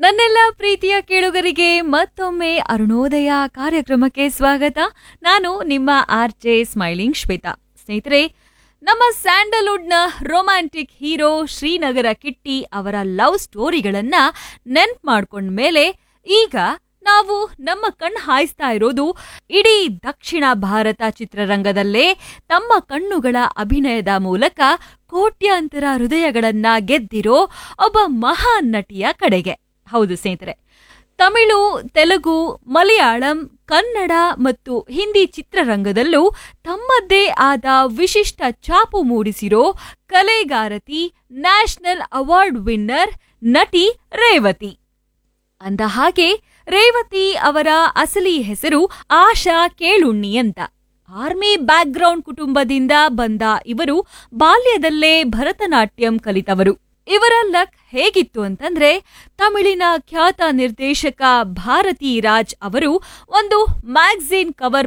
ನನ್ನೆಲ್ಲ ಪ್ರೀತಿಯ ಕೇಳುಗರಿಗೆ ಮತ್ತೊಮ್ಮೆ ಅರುಣೋದಯ ಕಾರ್ಯಕ್ರಮಕ್ಕೆ ಸ್ವಾಗತ ನಾನು ನಿಮ್ಮ ಆರ್ ಜೆ ಸ್ಮೈಲಿಂಗ್ ಶ್ವೇತಾ ಸ್ನೇಹಿತರೆ ನಮ್ಮ ಸ್ಯಾಂಡಲ್ವುಡ್ನ ರೊಮ್ಯಾಂಟಿಕ್ ಹೀರೋ ಶ್ರೀನಗರ ಕಿಟ್ಟಿ ಅವರ ಲವ್ ಸ್ಟೋರಿಗಳನ್ನ ನೆನ್ಪ್ ಮಾಡ್ಕೊಂಡ್ಮೇಲೆ ಈಗ ನಾವು ನಮ್ಮ ಕಣ್ಣು ಹಾಯಿಸ್ತಾ ಇರೋದು ಇಡೀ ದಕ್ಷಿಣ ಭಾರತ ಚಿತ್ರರಂಗದಲ್ಲೇ ತಮ್ಮ ಕಣ್ಣುಗಳ ಅಭಿನಯದ ಮೂಲಕ ಕೋಟ್ಯಾಂತರ ಹೃದಯಗಳನ್ನ ಗೆದ್ದಿರೋ ಒಬ್ಬ ಮಹಾನ್ ನಟಿಯ ಕಡೆಗೆ ಹೌದು ಸ್ನೇಹಿತರೆ ತಮಿಳು ತೆಲುಗು ಮಲಯಾಳಂ ಕನ್ನಡ ಮತ್ತು ಹಿಂದಿ ಚಿತ್ರರಂಗದಲ್ಲೂ ತಮ್ಮದ್ದೇ ಆದ ವಿಶಿಷ್ಟ ಛಾಪು ಮೂಡಿಸಿರೋ ಕಲೆಗಾರತಿ ನ್ಯಾಷನಲ್ ಅವಾರ್ಡ್ ವಿನ್ನರ್ ನಟಿ ರೇವತಿ ಅಂದ ಹಾಗೆ ರೇವತಿ ಅವರ ಅಸಲಿ ಹೆಸರು ಆಶಾ ಕೇಳುಣ್ಣಿ ಅಂತ ಆರ್ಮಿ ಬ್ಯಾಕ್ಗ್ರೌಂಡ್ ಕುಟುಂಬದಿಂದ ಬಂದ ಇವರು ಬಾಲ್ಯದಲ್ಲೇ ಭರತನಾಟ್ಯಂ ಕಲಿತವರು ಇವರ ಲಕ್ ಹೇಗಿತ್ತು ಅಂತಂದ್ರೆ ತಮಿಳಿನ ಖ್ಯಾತ ನಿರ್ದೇಶಕ ಭಾರತಿ ರಾಜ್ ಅವರು ಒಂದು ಮ್ಯಾಗಝಿನ್ ಕವರ್